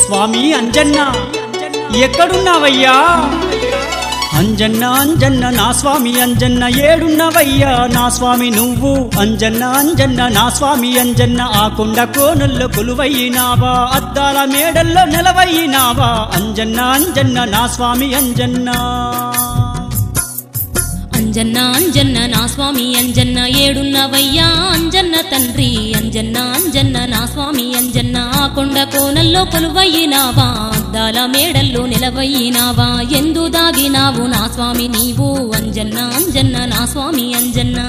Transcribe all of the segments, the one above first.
స్వామి అంజన్న ఎక్కడున్నావయ్యా అంజన్న అంజన్న నా స్వామి అంజన్న ఏడున్నవయ్యా నా స్వామి నువ్వు అంజన్న అంజన్న నా స్వామి అంజన్న ఆ కొండ కోనల్లో కొలువయ్యినావా అద్దాల మేడల్లో నిలవయ్యినావా అంజన్న అంజన్న నా స్వామి అంజన్న అంజన్న అంజన్న నా స్వామి అంజన్న ఏడున్నవయ్యా అంజన్న తండ్రి అంజన్న అంజన్న నా స్వామి అంజన్న ఆ కొండ కోనల్లో కొలువయ్యినావా అద్దాల మేడల్లో నిలవయ్యినావా ఎందు దాగినావు నా స్వామి నీవు అంజన్న అంజన్న నా స్వామి అంజన్న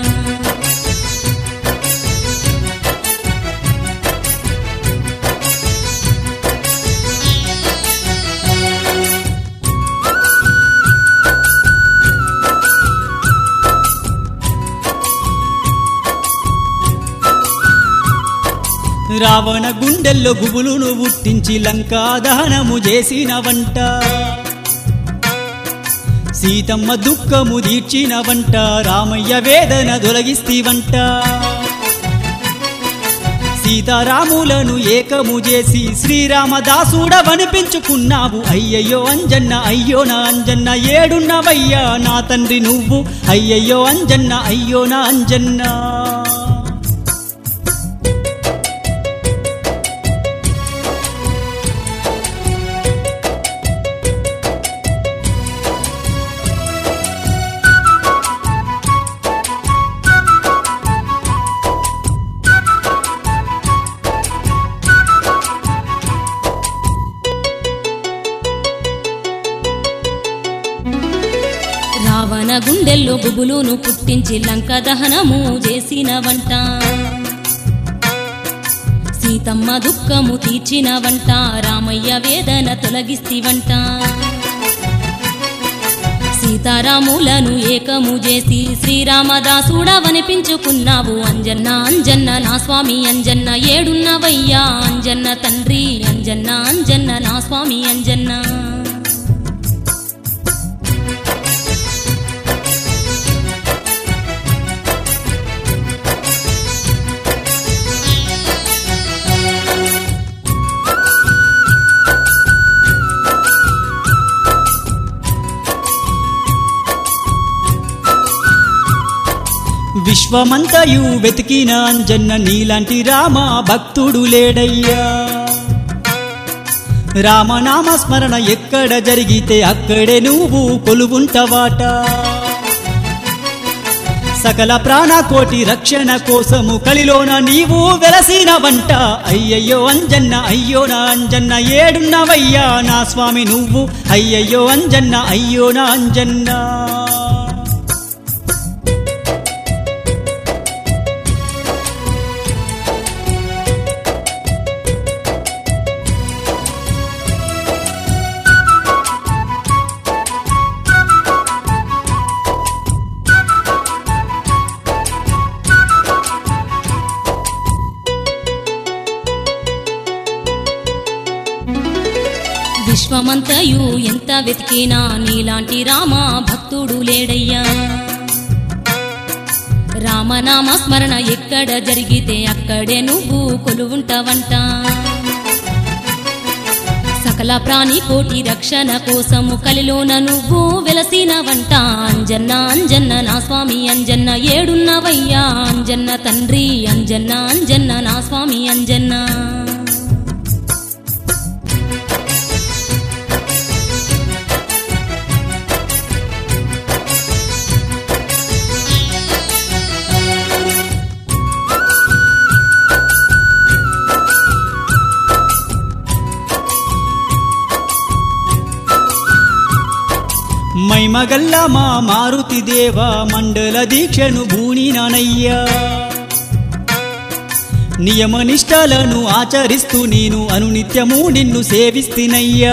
రావణ గుండెల్లో గుబులును పుట్టించి లంకా దహనము చేసిన వంట సీతమ్మ దుఃఖము తీర్చిన వంట రామయ్య వేదన తొలగిస్తీవంట సీతారాములను ఏకము చేసి శ్రీరామదాసుడవనిపించుకున్నావు అయ్యయ్యో అంజన్న అయ్యో నా అంజన్న ఏడున్నవయ్యా నా తండ్రి నువ్వు అయ్యయ్యో అంజన్న అయ్యో నా అంజన్న రావణ గుండెల్లో గుబులును పుట్టించి లంక దహనము చేసిన వంట సీతమ్మ దుఃఖము తీర్చిన వంట రామయ్య వేదన తొలగిస్తివంట సీతారాములను ఏకము చేసి శ్రీరామదాసుడవనిపించుకున్నావు అంజన్న అంజన్న నా స్వామి అంజన్న ఏడున్నవయ్యా అంజన్న తండ్రి అంజన్న అంజన్న నా స్వామి అంజన్న విశ్వమంతయు వెతికిన అంజన్న నీలాంటి రామ భక్తుడు లేడయ్యా రామనామ స్మరణ ఎక్కడ జరిగితే అక్కడే నువ్వు కొలువుంటవాట సకల ప్రాణకోటి రక్షణ కోసము కలిలోన నీవు వెలసిన వంట అయ్యయ్యో అంజన్న అయ్యో నా అంజన్న ఏడున్నవయ్యా నా స్వామి నువ్వు అయ్యయ్యో అంజన్న అయ్యో నా అంజన్న విశ్వమంతయు ఎంత వెతికినా నీలాంటి రామ భక్తుడు లేడయ్యా రామనామ స్మరణ ఎక్కడ జరిగితే అక్కడే నువ్వు కొలువుంటావంట సకల ప్రాణి కోటి రక్షణ కోసము కలిలోన నువ్వు వెలసిన వంట అంజన్న అంజన్న నా స్వామి అంజన్న ఏడున్నవయ్యా అంజన్న తండ్రి అంజన్న అంజన్న నా స్వామి అంజన్న మైమగల్ల మా మారుతి దేవ మండల దీక్షను భూనినానయ్యా నియమనిష్టలను ఆచరిస్తూ నేను అనునిత్యము నిన్ను సేవిస్తునయ్యా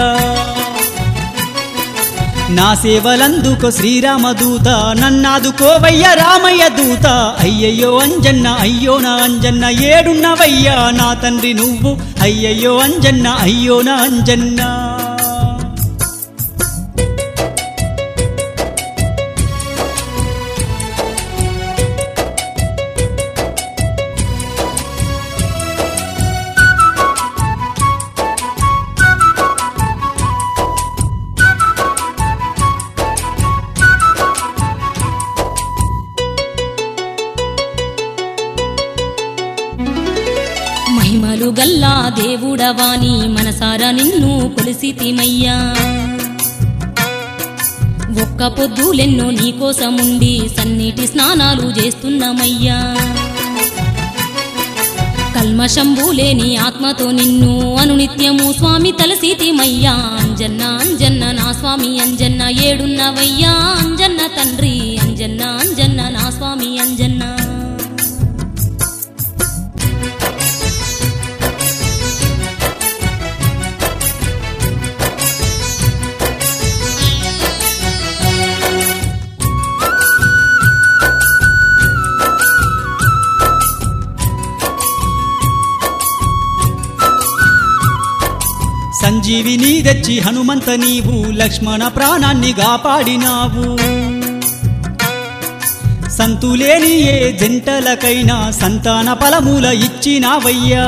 నా సేవలందుకో శ్రీరామదూత నన్నాదుకోవయ్య రామయ్య దూత అయ్యయ్యో అంజన్న అయ్యో నా అంజన్న ఏడున్నవయ్యా నా తండ్రి నువ్వు అయ్యయ్యో అంజన్న అయ్యో నా అంజన్న మహిమలు గల్లా దేవుడవాని మనసారా నిన్ను కొలిసితిమయ్యా ఒక్క పొద్దులెన్నో నీకోసముండి సన్నిటి స్నానాలు చేస్తున్నామయ్యా కల్మషంబులేని ఆత్మతో నిన్ను అనునిత్యము స్వామి తలసితిమయ్యా అంజన్న అంజన్న నా స్వామి అంజన్న ఏడున్నవయ్యా అంజన్న తండ్రి అంజన్న అంజన్న నా స్వామి అంజన్న సంజీవిని తెచ్చి హనుమంత నీవు లక్ష్మణ ప్రాణాన్ని కాపాడినావు సంతులేని ఏ జంటలకైనా సంతాన ఫలముల ఇచ్చినావయ్యా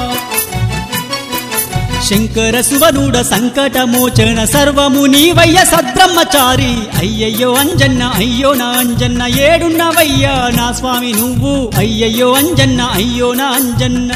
శంకర సువనుడ సంకటమోచన సర్వము నీవయ్య సద్బ్రహ్మచారి అయ్యయ్యో అంజన్న అయ్యో నా అంజన్న ఏడున్నవయ్యా నా స్వామి నువ్వు అయ్యయ్యో అంజన్న అయ్యో నా అంజన్న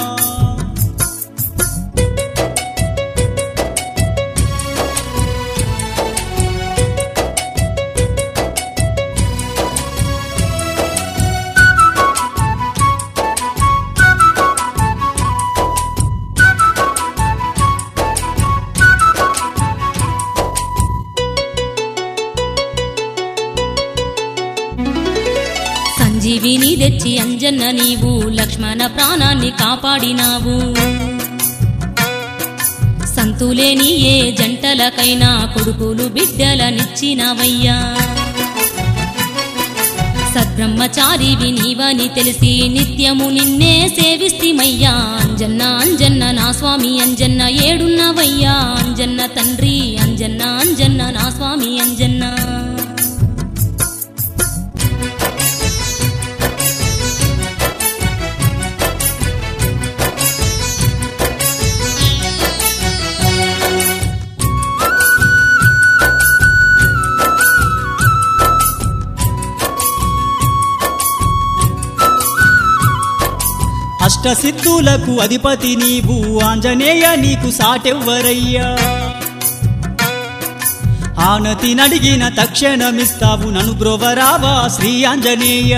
సంజీవిని తెచ్చి అంజన్న నీవు లక్ష్మణ ప్రాణాన్ని కాపాడినావు సంతులేని ఏ జంటలకైనా కొడుకులు బిడ్డలనిచ్చినవయ్యా సద్బ్రహ్మచారివి నీవని తెలిసి నిత్యము నిన్నే సేవిస్తిమయ్యా అంజన్న అంజన్న నా స్వామి అంజన్న ఏడున్నవయ్యా అంజన్న తండ్రి అంజన్న అంజన్న నా స్వామి అంజన్న అష్టసిద్ధులకు అధిపతి నీవు ఆంజనేయ నీకు సాటెవ్వరయ్యా ఆనతి నడిగిన తక్షణమిస్తావు నను బ్రోవరావా శ్రీ ఆంజనేయ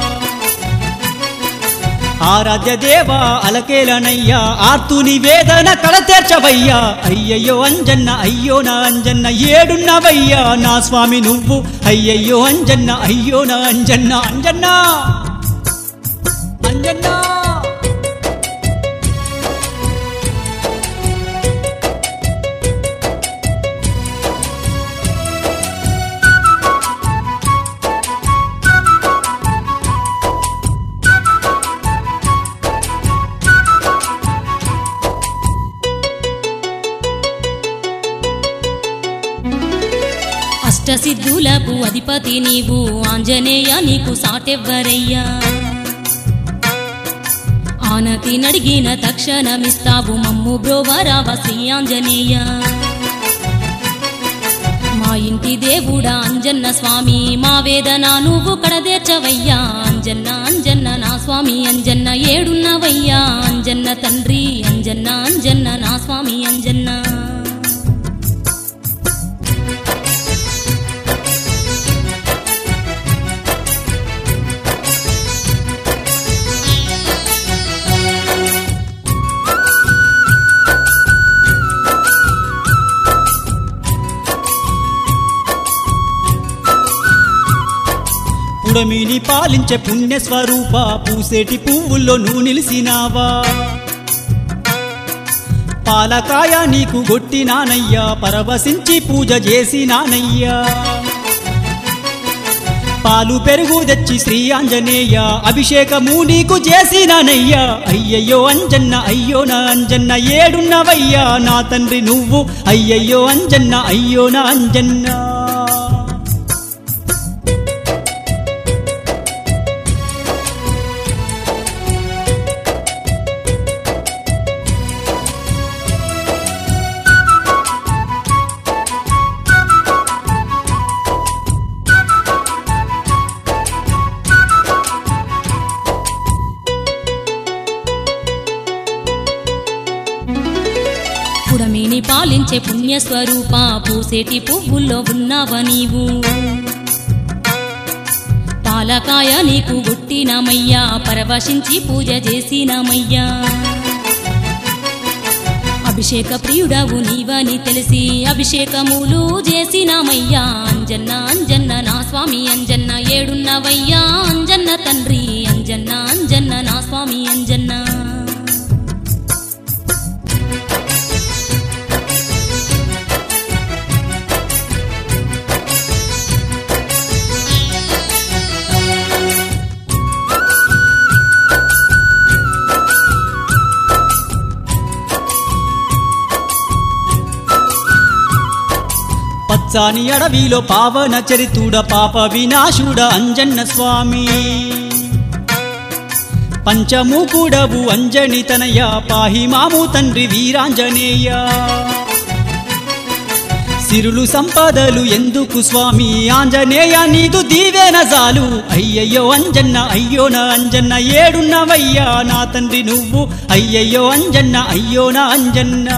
ఆరాధ్య దేవా అలకేలనయ్యా ఆర్తుని వేదన కడతేర్చవయ్యా అయ్యయ్యో అంజన్న అయ్యో నా అంజన్న ఏడున్నవయ్యా నా స్వామి నువ్వు అయ్యయ్యో అంజన్న అయ్యో నా అంజన్న అంజన్న అంజన్న అష్టసిద్ధులకు అధిపతి నీవు ఆంజనేయ నీకు సాటెవ్వరయ్యా ఆనతి నడిగిన తక్షణమిస్తావు మమ్ము బ్రోవరావ శ్రీ ఆంజనేయ మా ఇంటి దేవుడా అంజన్న స్వామి మా వేదన నువ్వు కడదేర్చవయ్యా అంజన్న అంజన్న నా స్వామి అంజన్న ఏడున్నవయ్యా అంజన్న తండ్రి అంజన్న అంజన్న నా స్వామి అంజన్న పుడమిని పాలించే పుణ్యస్వరూప పూసేటి పువ్వుల్లో నువ్వు నిలిసినావా పాలకాయ నీకు గొట్టినానయ్యా పరవశించి పూజ చేసినానయ్యా పాలు పెరుగు తెచ్చి శ్రీ ఆంజనేయ అభిషేకము నీకు చేసినానయ్యా అయ్యయ్యో అంజన్న అయ్యో నా అంజన్న ఏడున్నవయ్యా నా తండ్రి నువ్వు అయ్యయ్యో అంజన్న అయ్యో నా అంజన్న చైతన్య స్వరూప పూసేటి పువ్వుల్లో ఉన్నావ నీవు పాలకాయ నీకు గుట్టినామయ్యా పరవశించి పూజ చేసినామయ్యా అభిషేక ప్రియుడవు నీవని తెలిసి అభిషేకములు చేసినామయ్యా అంజన్న అంజన్న నా స్వామి అంజన్న ఏడున్నవయ్యా అంజన్న తండ్రి అంజన్న అంజన్న నా స్వామి అంజన్న పచ్చాని అడవిలో పావన చరితుడ పాప వినాశుడ అంజన్న స్వామి పంచముకుడవు అంజని తనయ పాహి మాము తండ్రి వీరాంజనేయ సిరులు సంపదలు ఎందుకు స్వామి ఆంజనేయ నీదు దీవెన జాలు అయ్యయ్యో అంజన్న అయ్యో నా అంజన్న ఏడున్నవయ్యా నా తండ్రి నువ్వు అయ్యయ్యో అంజన్న అయ్యో నా అంజన్న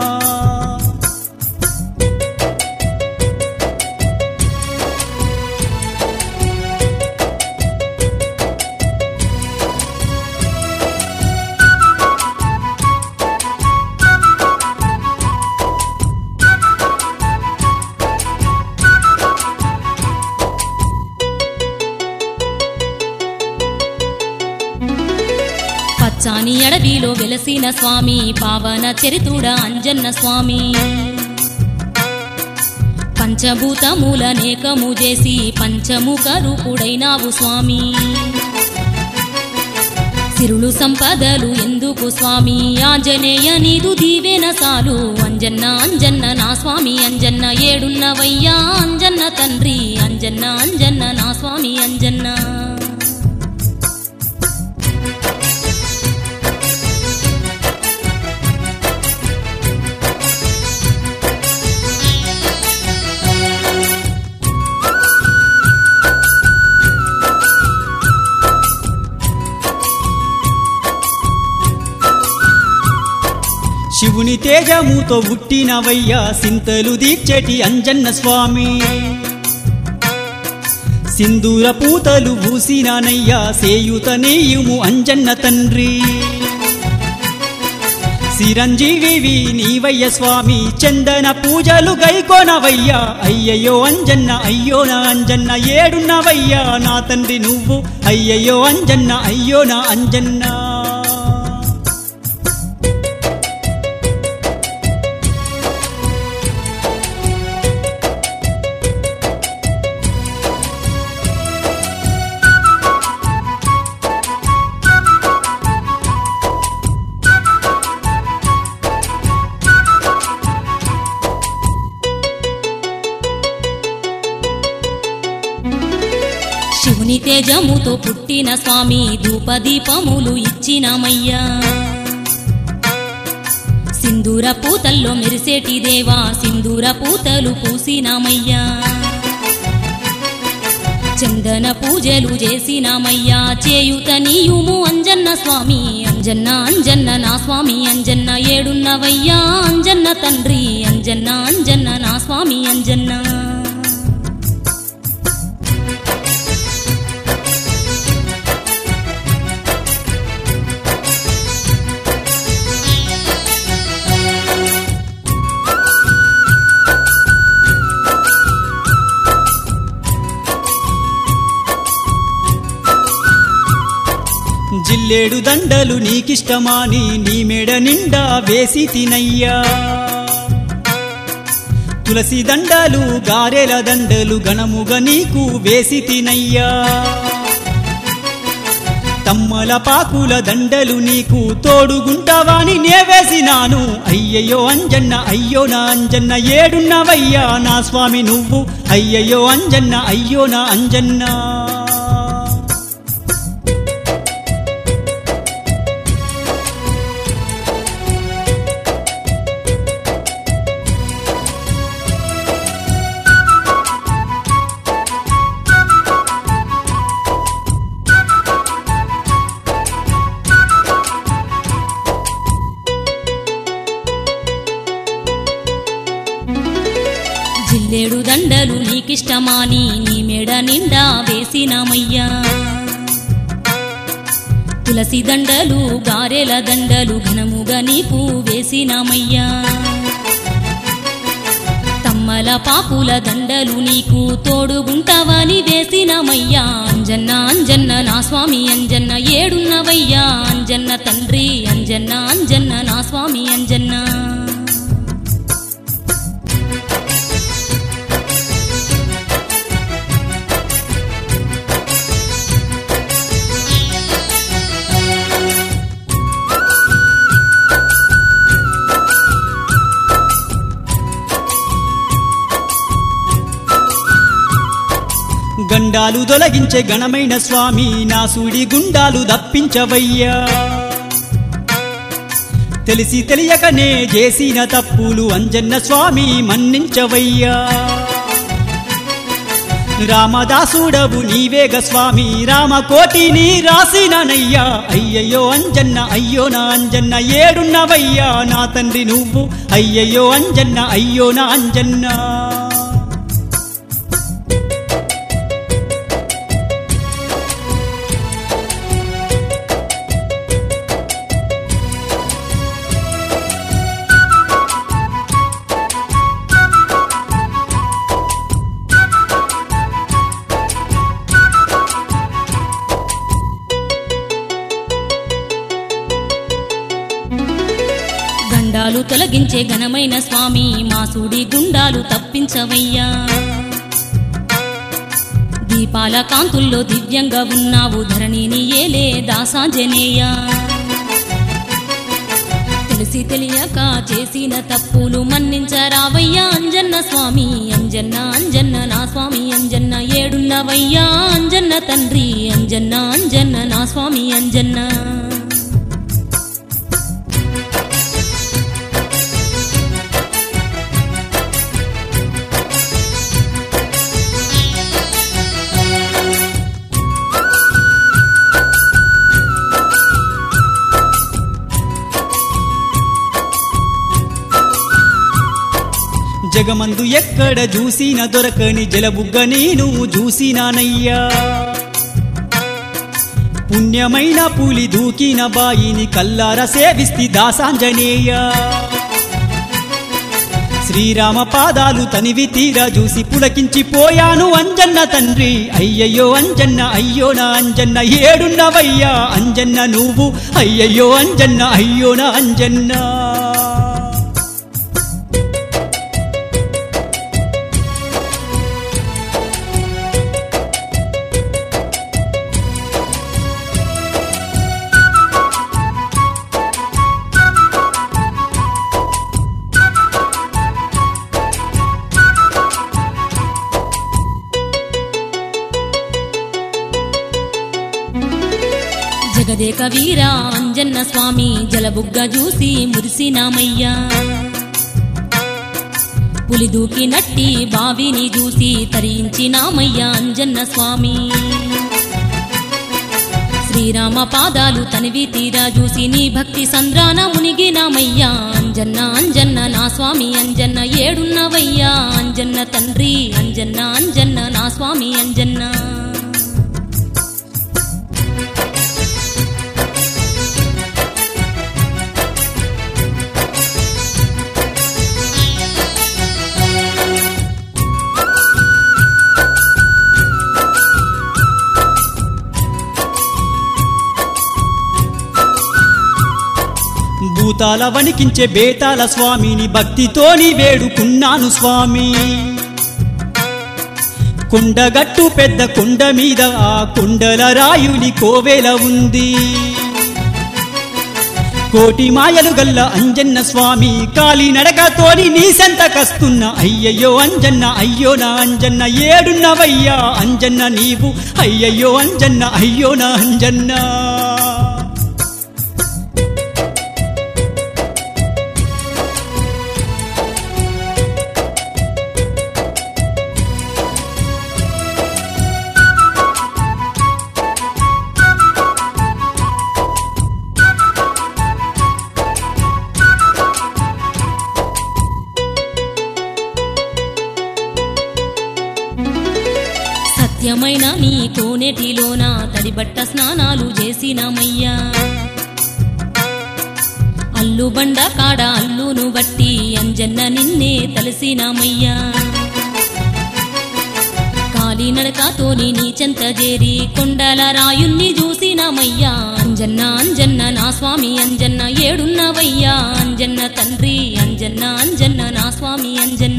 పచ్చాని అడవిలో వెలసిన స్వామి పావన చరితుడ అంజన్న స్వామి పంచభూతముల నేకము చేసి పంచముఖ రూపుడైనావు స్వామి సిరులు సంపదలు ఎందుకు స్వామి ఆంజనేయ నీదు దీవెన సాలు అంజన్న అంజన్న నా స్వామి అంజన్న ఏడున్నవయ్యా అంజన్న తండ్రి అంజన్న అంజన్న నా స్వామి అంజన్న శివుని తేజముతో పుట్టినవయ్యా సింతలు దీర్చెటి అంజన్న స్వామి సింధూర పూతలు పూసినానయ్యా సేయుత నేయుము అంజన్న తండ్రి చిరంజీవి నీవయ్య స్వామి చందన పూజలు గైకోనవయ్యా అయ్యయ్యో అంజన్న అయ్యో నా అంజన్న ఏడున్నవయ్యా నా తండ్రి నువ్వు అయ్యయ్యో అంజన్న అయ్యో నా అంజన్న శివుని తేజముతో పుట్టిన స్వామి ధూపదీపములు ఇచ్చినామయ్యా సింధూర పూతల్లో మెరిసేటి దేవా సింధూర పూతలు పూసినామయ్యా చందన పూజలు చేసినామయ్యా చేయుత నీయుము అంజన్న స్వామి అంజన్న అంజన్న నా స్వామి అంజన్న ఏడున్నవయ్యా అంజన్న తండ్రి అంజన్న అంజన్న నా స్వామి అంజన్న జిల్లేడు దండలు నీకిష్టమాని నీ మెడ నిండా వేసి తినయ్యా తులసి దండలు గారెల దండలు గణముగా నీకు వేసి తినయ్యా తమ్మల పాకుల దండలు నీకు తోడుగుంటావాని నే వేసినాను అయ్యయ్యో అంజన్న అయ్యో నా అంజన్న ఏడున్నవయ్యా నా స్వామి నువ్వు అయ్యయ్యో అంజన్న అయ్యో నా అంజన్న తులసి దండలు గారెల దండలు ఘనముగా నీకు వేసినామయ్యా తమ్మల పాపుల దండలు నీకు తోడుగుంటావని వేసినామయ్యా అంజన్న అంజన్న నా స్వామి అంజన్న ఏడున్నవయ్యా అంజన్న తండ్రి అంజన్న అంజన్న నా స్వామి అంజన్న గండాలు తొలగించే గణమైన స్వామి నా సూడి గుండాలు దప్పించవయ్యా తెలిసి తెలియకనే చేసిన తప్పులు అంజన్న స్వామి మన్నించవయ్యా రామదాసుడవు నీవేగ స్వామి రామకోటిని రాసిననయ్యా అయ్యయ్యో అంజన్న అయ్యో నా అంజన్న ఏడున్నవయ్యా నా తండ్రి నువ్వు అయ్యయ్యో అంజన్న అయ్యో నా అంజన్న గండాలు తొలగించే ఘనమైన స్వామి మా సూడి గుండాలు తప్పించవయ్యా దీపాల కాంతుల్లో దివ్యంగా ఉన్నావు ధరణిని ఏలే దాసాంజనేయ తెలిసి తెలియక చేసిన తప్పులు మన్నించరావయ్యా అంజన్న స్వామి అంజన్న అంజన్న నా స్వామి అంజన్న ఏడున్నవయ్యా అంజన్న తండ్రి అంజన్న అంజన్న నా స్వామి అంజన్న జగమందు ఎక్కడ చూసిన దొరకని జలబుగ్గ నేను చూసినానయ్యా పుణ్యమైన పులి దూకిన బాయిని కల్లార సేవిస్తి దాసాంజనేయ శ్రీరామ పాదాలు తనివి తీరా చూసి పులకించిపోయాను అంజన్న తండ్రి అయ్యయ్యో అంజన్న అయ్యో నా అంజన్న ఏడున్నవయ్యా అంజన్న నువ్వు అయ్యయ్యో అంజన్న అయ్యో నా అంజన్న జగదేక వీర అంజన్న స్వామి జలబుగ్గ చూసి మురిసినామయ్యా పులి దూకి నట్టి బావిని చూసి తరించినామయ్యా అంజన్న స్వామి శ్రీరామ పాదాలు తనివి తీరా చూసి నీ భక్తి సంద్రాన మునిగినామయ్యా అంజన్న అంజన్న నా స్వామి అంజన్న ఏడున్నవయ్యా అంజన్న తండ్రి అంజన్న అంజన్న నా స్వామి అంజన్న భూతాల వణికించే బేతాల స్వామిని భక్తితోని వేడుకున్నాను స్వామి కొండగట్టు పెద్ద కొండ మీద ఆ కొండల రాయుని కోవెల ఉంది కోటి మాయలు గల్ల అంజన్న స్వామి కాలి నడకతోని నీ సంతకస్తున్న అయ్యయ్యో అంజన్న అయ్యో నా అంజన్న ఏడున్నవయ్యా అంజన్న నీవు అయ్యయ్యో అంజన్న అయ్యో నా అంజన్న సత్యమైన నీ కోనేటిలోన తడిబట్ట స్నానాలు చేసినామయ్యా అల్లు బండ కాడ అల్లును బట్టి అంజన్న నిన్నే తలసినామయ్యా కాలినడకతోని నీ చెంత చేరి కొండల రాయుణ్ణి చూసినామయ్యా అంజన్న అంజన్న నా స్వామి అంజన్న ఏడున్నవయ్యా అంజన్న తండ్రి అంజన్న అంజన్న నా స్వామి అంజన్న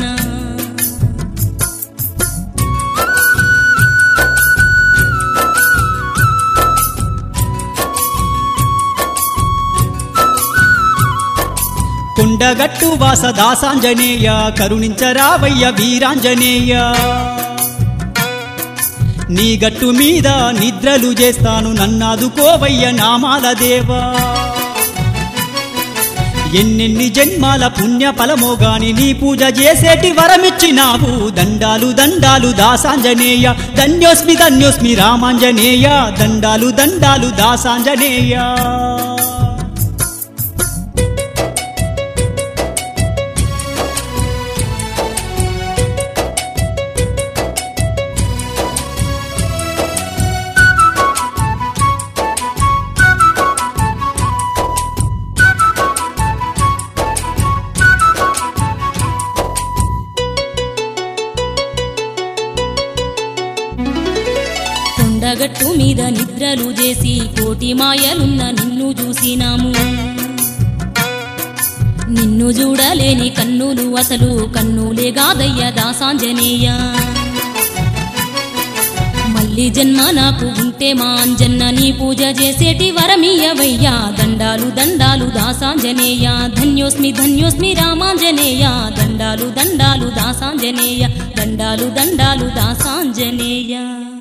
కొండగట్టు వాస దాసాంజనేయ కరుణించరావయ్య వీరాంజనేయ నీ గట్టు మీద నిద్రలు చేస్తాను నన్నాదుకోవయ్య నామాల దేవా ఎన్నెన్ని జన్మాల పుణ్య ఫలమో గాని నీ పూజ చేసేటి వరమిచ్చినావు దండాలు దండాలు దాసాంజనేయ ధన్యోస్మి ధన్యోస్మి రామాంజనేయ దండాలు దండాలు దాసాంజనేయ కొండగట్టు మీద నిద్రలు చేసి కోటి మాయలున్న నిన్ను చూసినాము నిన్ను చూడలేని కన్నులు అసలు కన్నులే గాదయ్య దాసాంజనేయ మళ్ళీ జన్మ నాకు ఉంటే మా అంజన్న నీ పూజ చేసేటి వరమీయవయ్యా దండాలు దండాలు దాసాంజనేయ ధన్యోస్మి ధన్యోస్మి రామాంజనేయ దండాలు దండాలు దాసాంజనేయ దండాలు దండాలు దాసాంజనేయ